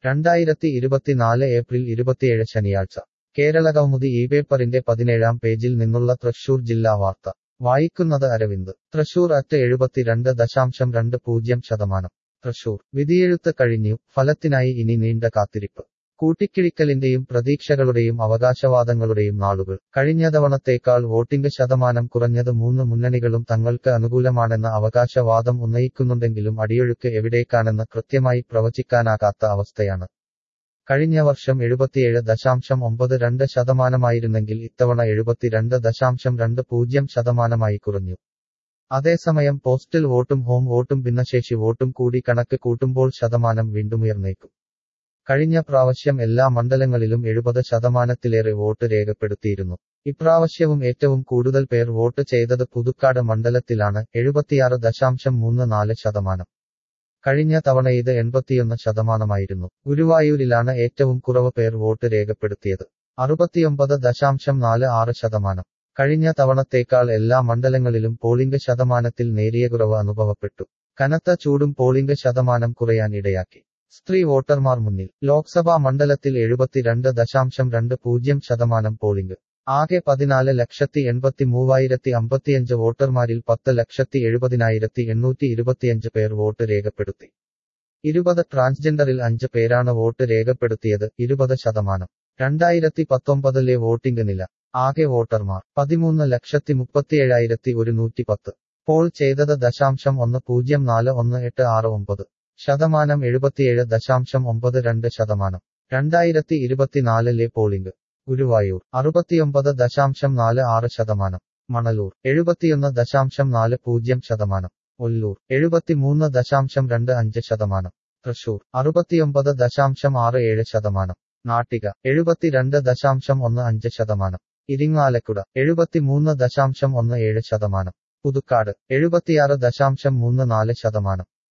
രണ്ടായിരത്തി ഇരുപത്തിനാല് ഏപ്രിൽ ഇരുപത്തിയേഴ് ശനിയാഴ്ച കേരള കൗമുദി ഈ പേപ്പറിന്റെ പതിനേഴാം പേജിൽ നിന്നുള്ള തൃശൂർ ജില്ലാ വാർത്ത വായിക്കുന്നത് അരവിന്ദ് തൃശൂർ അറ്റ് എഴുപത്തിരണ്ട് ദശാംശം രണ്ട് പൂജ്യം ശതമാനം തൃശൂർ വിധിയെഴുത്ത് കഴിഞ്ഞു ഫലത്തിനായി ഇനി നീണ്ട കാത്തിരിപ്പ് കൂട്ടിക്കിഴിക്കലിന്റെയും പ്രതീക്ഷകളുടെയും അവകാശവാദങ്ങളുടെയും നാളുകൾ കഴിഞ്ഞ തവണത്തേക്കാൾ വോട്ടിംഗ് ശതമാനം കുറഞ്ഞത് മൂന്ന് മുന്നണികളും തങ്ങൾക്ക് അനുകൂലമാണെന്ന അവകാശവാദം ഉന്നയിക്കുന്നുണ്ടെങ്കിലും അടിയൊഴുക്ക് എവിടേക്കാണെന്ന് കൃത്യമായി പ്രവചിക്കാനാകാത്ത അവസ്ഥയാണ് കഴിഞ്ഞ വർഷം എഴുപത്തിയേഴ് ദശാംശം ഒമ്പത് രണ്ട് ശതമാനമായിരുന്നെങ്കിൽ ഇത്തവണ എഴുപത്തിരണ്ട് ദശാംശം രണ്ട് പൂജ്യം ശതമാനമായി കുറഞ്ഞു അതേസമയം പോസ്റ്റൽ വോട്ടും ഹോം വോട്ടും ഭിന്നശേഷി വോട്ടും കൂടി കണക്ക് കൂട്ടുമ്പോൾ ശതമാനം വീണ്ടും ഉയർന്നേക്കും കഴിഞ്ഞ പ്രാവശ്യം എല്ലാ മണ്ഡലങ്ങളിലും എഴുപത് ശതമാനത്തിലേറെ വോട്ട് രേഖപ്പെടുത്തിയിരുന്നു ഇപ്രാവശ്യവും ഏറ്റവും കൂടുതൽ പേർ വോട്ട് ചെയ്തത് പുതുക്കാട് മണ്ഡലത്തിലാണ് എഴുപത്തിയാറ് ദശാംശം മൂന്ന് നാല് ശതമാനം കഴിഞ്ഞ തവണ ഇത് എൺപത്തിയൊന്ന് ശതമാനമായിരുന്നു ഗുരുവായൂരിലാണ് ഏറ്റവും കുറവ് പേർ വോട്ട് രേഖപ്പെടുത്തിയത് അറുപത്തിയൊമ്പത് ദശാംശം നാല് ആറ് ശതമാനം കഴിഞ്ഞ തവണത്തേക്കാൾ എല്ലാ മണ്ഡലങ്ങളിലും പോളിംഗ് ശതമാനത്തിൽ നേരിയ കുറവ് അനുഭവപ്പെട്ടു കനത്ത ചൂടും പോളിംഗ് ശതമാനം കുറയാൻ ഇടയാക്കി സ്ത്രീ വോട്ടർമാർ മുന്നിൽ ലോക്സഭാ മണ്ഡലത്തിൽ എഴുപത്തിരണ്ട് ദശാംശം രണ്ട് പൂജ്യം ശതമാനം പോളിംഗ് ആകെ പതിനാല് ലക്ഷത്തി എൺപത്തി മൂവായിരത്തി അമ്പത്തിയഞ്ച് വോട്ടർമാരിൽ പത്ത് ലക്ഷത്തി എഴുപതിനായിരത്തി എണ്ണൂറ്റി ഇരുപത്തിയഞ്ച് പേർ വോട്ട് രേഖപ്പെടുത്തി ഇരുപത് ട്രാൻസ്ജെൻഡറിൽ അഞ്ച് പേരാണ് വോട്ട് രേഖപ്പെടുത്തിയത് ഇരുപത് ശതമാനം രണ്ടായിരത്തി പത്തൊമ്പതിലെ വോട്ടിംഗ് നില ആകെ വോട്ടർമാർ പതിമൂന്ന് ലക്ഷത്തി മുപ്പത്തിയേഴായിരത്തി ഒരുന്നൂറ്റി പത്ത് പോൾ ചെയ്തത് ദശാംശം ഒന്ന് പൂജ്യം നാല് ഒന്ന് എട്ട് ആറ് ഒമ്പത് ശതമാനം എഴുപത്തിയേഴ് ദശാംശം ഒമ്പത് രണ്ട് ശതമാനം രണ്ടായിരത്തി ഇരുപത്തിനാലിലെ പോളിംഗ് ഗുരുവായൂർ അറുപത്തിയൊമ്പത് ദശാംശം നാല് ആറ് ശതമാനം മണലൂർ എഴുപത്തിയൊന്ന് ദശാംശം നാല് പൂജ്യം ശതമാനം ഒല്ലൂർ എഴുപത്തിമൂന്ന് ദശാംശം രണ്ട് അഞ്ച് ശതമാനം തൃശൂർ അറുപത്തിയൊമ്പത് ദശാംശം ആറ് ഏഴ് ശതമാനം നാട്ടിക എഴുപത്തിരണ്ട് ദശാംശം ഒന്ന് അഞ്ച് ശതമാനം ഇരിങ്ങാലക്കുട എഴുപത്തിമൂന്ന് ദശാംശം ഒന്ന് ഏഴ് ശതമാനം പുതുക്കാട് എഴുപത്തിയാറ് ദശാംശം മൂന്ന് നാല് ശതമാനം